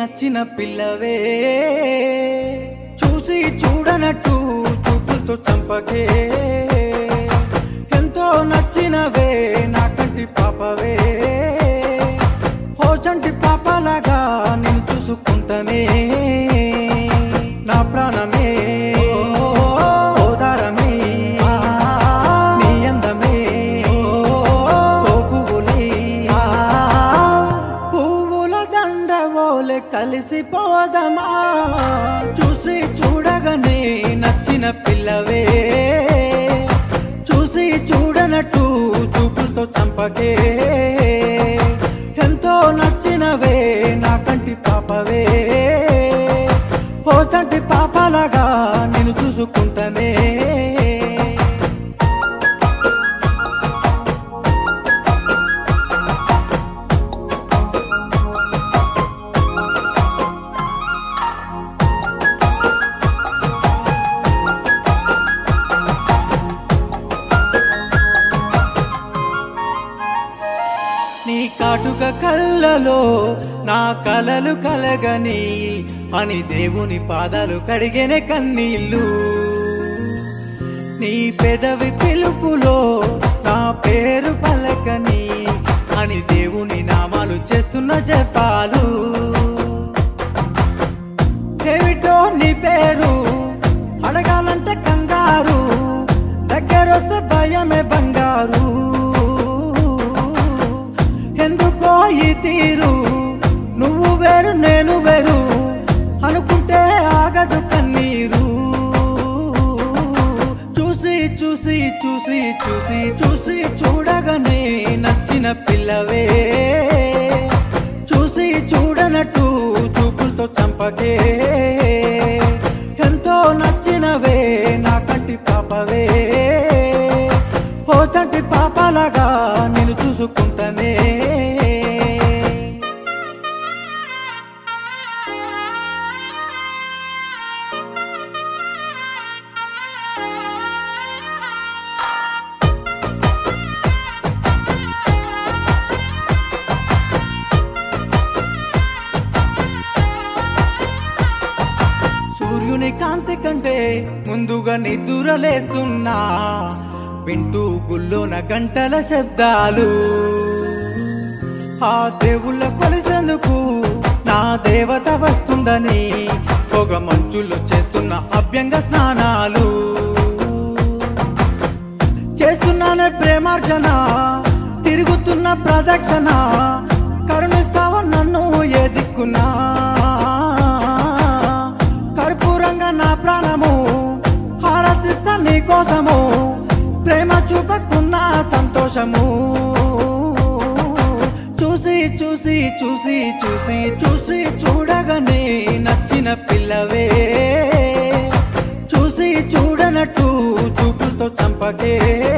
నచ్చిన పిల్లవే చూసి చూడనట్టు చూపులతో చంపకే ఎంతో నచ్చినవే నా కంటి పాపవే హోచంటి పాపలాగా నేను చూసుకుంటానే నా ప్రాణమే ఓదారమే నీ అందమే ఓ పువ్వులే పువ్వుల దండవోలే కలిసిపోదమా చూసి చూడగానే నచ్చిన పిల్లవే చూసి చూడనట్టు చూపులతో చంపకే ఎంతో నచ్చినవే నా కంటి పాపవే ఓ చంటి పాపలాగా నేను చూసుకుంటానే నీ కాటుక కళ్ళలో నా కలలు కలగని అని దేవుని పాదాలు కడిగేనే కన్నీళ్ళు నీ పెదవి పిలుపులో నా పేరు పలకని అని దేవుని నామాలు చేస్తున్న జపాలు ఏమిటో నీ పేరు అడగాలంటే కంగారు దగ్గరొస్తే భయమే బంగారు ఎందుకో ఈ తీరు నువ్వు వేరు నేను వేరు అనుకుంటే ఆగదు కన్నీరు చూసి చూసి చూసి చూసి చూసి చూడగానే నచ్చిన పిల్లవే చూసి చూడనట్టు చూపులతో చంపకే ఎంతో నచ్చినవే నా కంటి పాపవే ఓ చంటి పాపలాగా నేను చూసుకుంటానే సూర్యుని కాంతి కంటే ముందుగా నిద్దురలేస్తున్నా వింటూ గుల్లోన గంటల శబ్దాలు ఆ దేవుళ్ళ కొలిసేందుకు నా దేవత వస్తుందని పొగ మంచుల్లో చేస్తున్న అభ్యంగ స్నానాలు చేస్తున్నానే ప్రేమార్జన తిరుగుతున్న ప్రదక్షిణ కరుణిస్తావా నన్ను ఏ దిక్కునా కర్పూరంగా నా ప్రాణము హారతిస్తా నీ కోసము ప్రేమ చూపకున్న సంతోషము చూసి చూసి చూసి చూసి చూసి చూడగానే నచ్చిన పిల్లవే చూసి చూడనట్టు చూపులతో చంపకే